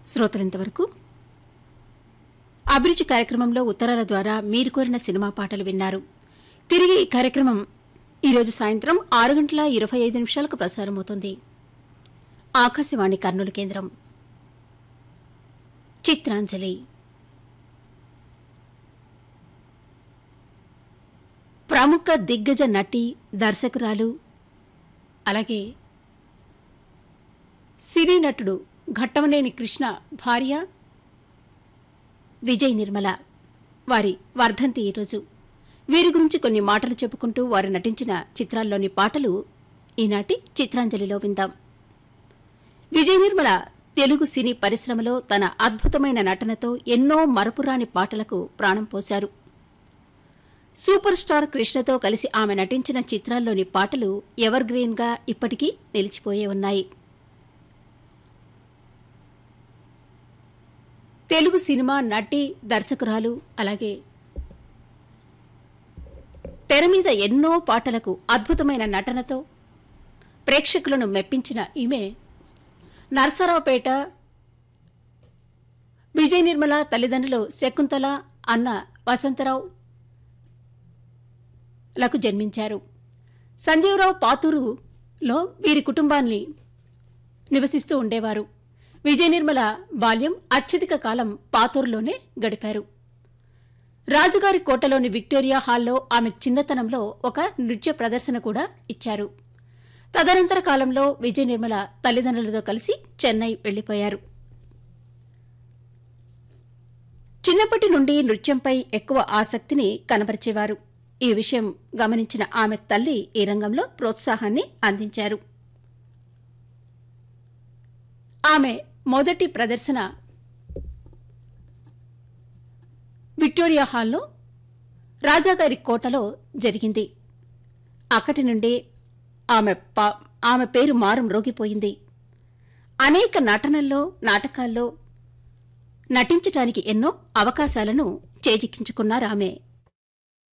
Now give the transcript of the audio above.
శ్రోతలింతవరకు అభిరుచి కార్యక్రమంలో ఉత్తరాల ద్వారా మీరు కోరిన సినిమా పాటలు విన్నారు తిరిగి ఈ కార్యక్రమం ఈరోజు సాయంత్రం ఆరు గంటల ఇరవై ఐదు నిమిషాలకు ప్రసారమవుతుంది ఆకాశవాణి కర్నూలు కేంద్రం చిత్రాంజలి ప్రముఖ దిగ్గజ నటి దర్శకురాలు అలాగే సినీ నటుడు ఘట్టమనేని కృష్ణ భార్య విజయ్ నిర్మల వారి వర్ధంతి ఈరోజు వీరి గురించి కొన్ని మాటలు చెప్పుకుంటూ వారు నటించిన చిత్రాల్లోని పాటలు ఈనాటి చిత్రాంజలిలో విందాం విజయ్ నిర్మల తెలుగు సినీ పరిశ్రమలో తన అద్భుతమైన నటనతో ఎన్నో మరపురాని పాటలకు ప్రాణం పోశారు సూపర్ స్టార్ కృష్ణతో కలిసి ఆమె నటించిన చిత్రాల్లోని పాటలు ఎవర్ గ్రీన్గా ఇప్పటికీ నిలిచిపోయే ఉన్నాయి తెలుగు సినిమా నటి దర్శకురాలు అలాగే తెర మీద ఎన్నో పాటలకు అద్భుతమైన నటనతో ప్రేక్షకులను మెప్పించిన ఈమె నర్సరావుపేట విజయ నిర్మల తల్లిదండ్రులు శకుంతల అన్న వసంతరావు లకు జన్మించారు సంజీవరావు పాతూరులో వీరి కుటుంబాన్ని నివసిస్తూ ఉండేవారు విజయ నిర్మల బాల్యం అత్యధిక కాలం పాతూరులోనే గడిపారు రాజుగారి కోటలోని విక్టోరియా హాల్లో ఆమె చిన్నతనంలో ఒక నృత్య ప్రదర్శన కూడా ఇచ్చారు తదనంతర కాలంలో విజయ నిర్మల తల్లిదండ్రులతో కలిసి చెన్నై వెళ్లిపోయారు చిన్నప్పటి నుండి నృత్యంపై ఎక్కువ ఆసక్తిని కనబరిచేవారు ఈ విషయం గమనించిన ఆమె తల్లి ఈ రంగంలో ప్రోత్సాహాన్ని అందించారు ఆమె మొదటి ప్రదర్శన విక్టోరియా హాల్లో రాజాగారి కోటలో జరిగింది అక్కడి నుండి ఆమె పా- ఆమె పేరు మారం రోగిపోయింది అనేక నటనల్లో నాటకాల్లో నటించటానికి ఎన్నో అవకాశాలను చేజిక్కించుకున్నారు ఆమె